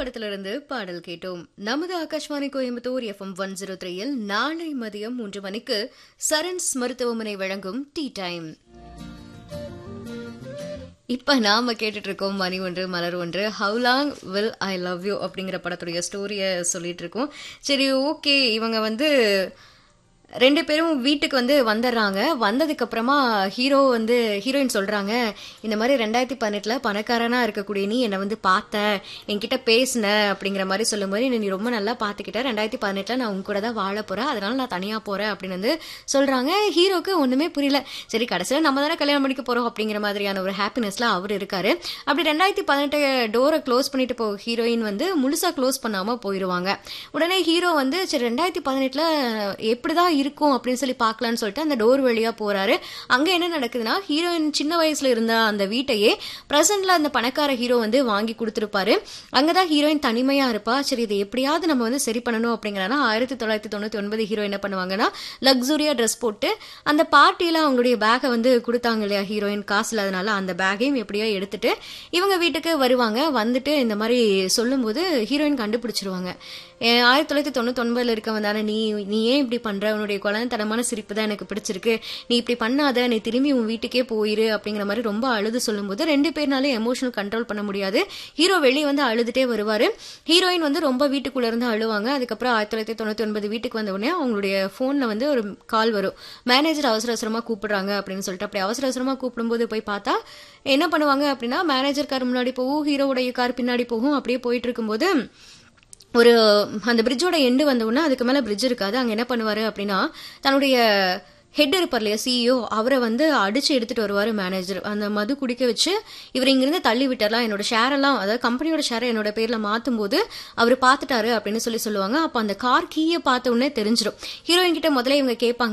படத்திலிருந்து பாடல் கேட்டோம் நமது Akashvani Coimbatore FM one zero த்ரீயில் நாளை மதியம் மூன்று மணிக்கு சரண்ஸ் மருத்துவமனை வழங்கும் டீ டைம் இப்ப நாம கேட்டுட்டு இருக்கோம் மணி ஒன்று மலர் ஒன்று how long will I love you அப்படிங்கிற படத்துடைய ஸ்டோரியை சொல்லிட்டு இருக்கோம் சரி ஓகே இவங்க வந்து ரெண்டு பேரும் வீட்டுக்கு வந்து வந்துடுறாங்க வந்ததுக்கு அப்புறமா ஹீரோ வந்து ஹீரோயின் சொல்றாங்க இந்த மாதிரி ரெண்டாயிரத்தி பதினெட்டுல பணக்காரனா இருக்கக்கூடிய நீ என்னை வந்து பார்த்த என்கிட்ட பேசின அப்படிங்கிற மாதிரி சொல்லும்போது என்னை நீ ரொம்ப நல்லா பார்த்துக்கிட்ட ரெண்டாயிரத்தி பதினெட்டுல நான் உங்க கூட தான் வாழ போறேன் அதனால நான் தனியா போறேன் அப்படின்னு வந்து சொல்றாங்க ஹீரோக்கு ஒண்ணுமே புரியல சரி கடைசியில நம்ம தானே கல்யாணம் பண்ணிக்க போறோம் அப்படிங்கிற மாதிரியான ஒரு ஹாப்பினஸ்ல அவர் இருக்காரு அப்படி ரெண்டாயிரத்தி பதினெட்டு டோரை க்ளோஸ் பண்ணிட்டு போ ஹீரோயின் வந்து முழுசா க்ளோஸ் பண்ணாம போயிருவாங்க உடனே ஹீரோ வந்து சரி ரெண்டாயிரத்தி பதினெட்டுல எப்படிதான் இருக்கும் அப்படின்னு சொல்லி பார்க்கலான்னு சொல்லிட்டு அந்த டோர் வழியா போறாரு அங்க என்ன நடக்குதுன்னா ஹீரோயின் சின்ன வயசுல இருந்த அந்த வீட்டையே பிரசன்ட்ல அந்த பணக்கார ஹீரோ வந்து வாங்கி கொடுத்துருப்பாரு அங்கதான் ஹீரோயின் தனிமையா இருப்பா சரி இதை எப்படியாவது நம்ம வந்து சரி பண்ணணும் அப்படிங்கிறனா ஆயிரத்தி தொள்ளாயிரத்தி தொண்ணூத்தி ஒன்பது ஹீரோ என்ன பண்ணுவாங்கன்னா லக்ஸுரியா ட்ரெஸ் போட்டு அந்த பார்ட்டியில அவங்களுடைய பேக்கை வந்து கொடுத்தாங்க இல்லையா ஹீரோயின் காசு இல்லாதனால அந்த பேக்கையும் எப்படியோ எடுத்துட்டு இவங்க வீட்டுக்கு வருவாங்க வந்துட்டு இந்த மாதிரி சொல்லும்போது ஹீரோயின் கண்டுபிடிச்சிருவாங்க ஏன் ஆயிரத்தி தொள்ளாயிரத்தி தொண்ணூத்தி ஒன்பதுல இருக்கவன் தானே நீ நீ ஏன் இப்படி பண்ற உன்னுடைய குழந்தைத்தனமான சிரிப்பு தான் எனக்கு பிடிச்சிருக்கு நீ இப்படி பண்ணாத நீ திரும்பி உன் வீட்டுக்கே போயிரு அப்படிங்கிற மாதிரி ரொம்ப அழுது சொல்லும்போது ரெண்டு பேர்னாலே எமோஷனல் கண்ட்ரோல் பண்ண முடியாது ஹீரோ வெளியே வந்து அழுதுட்டே வருவாரு ஹீரோயின் வந்து ரொம்ப வீட்டுக்குள்ள இருந்து அழுவாங்க அதுக்கப்புறம் ஆயிரத்தி தொள்ளாயிரத்தி தொண்ணூத்தி ஒன்பது வீட்டுக்கு வந்த உடனே அவங்களுடைய போன்ல வந்து ஒரு கால் வரும் மேனேஜர் அவசர அவசரமா கூப்பிடுறாங்க அப்படின்னு சொல்லிட்டு அப்படி அவசர அவசரமா கூப்பிடும்போது போய் பார்த்தா என்ன பண்ணுவாங்க அப்படின்னா மேனேஜர் கார் முன்னாடி போகும் ஹீரோவுடைய கார் பின்னாடி போகும் அப்படியே போயிட்டு இருக்கும்போது ஒரு அந்த பிரிட்ஜோட எண்டு வந்த உடனே அதுக்கு மேல பிரிட்ஜ் இருக்காது அங்க என்ன பண்ணுவாரு அப்படின்னா தன்னுடைய ஹெட் இருப்பார் இல்லையா சிஇஓ அவரை வந்து அடிச்சு எடுத்துட்டு வருவாரு மேனேஜர் அந்த மது குடிக்க வச்சு இவர் இங்கிருந்து தள்ளி விட்டார்லாம் என்னோட ஷேர் எல்லாம் அதாவது கம்பெனியோட ஷேரை என்னோட பேர்ல மாத்தும் போது அவர் பார்த்துட்டாரு அப்படின்னு சொல்லி சொல்லுவாங்க அப்ப அந்த கார் கீயை பார்த்த உடனே தெரிஞ்சிடும் ஹீரோயின் கிட்ட முதல்ல இவங்க கேட்பாங்க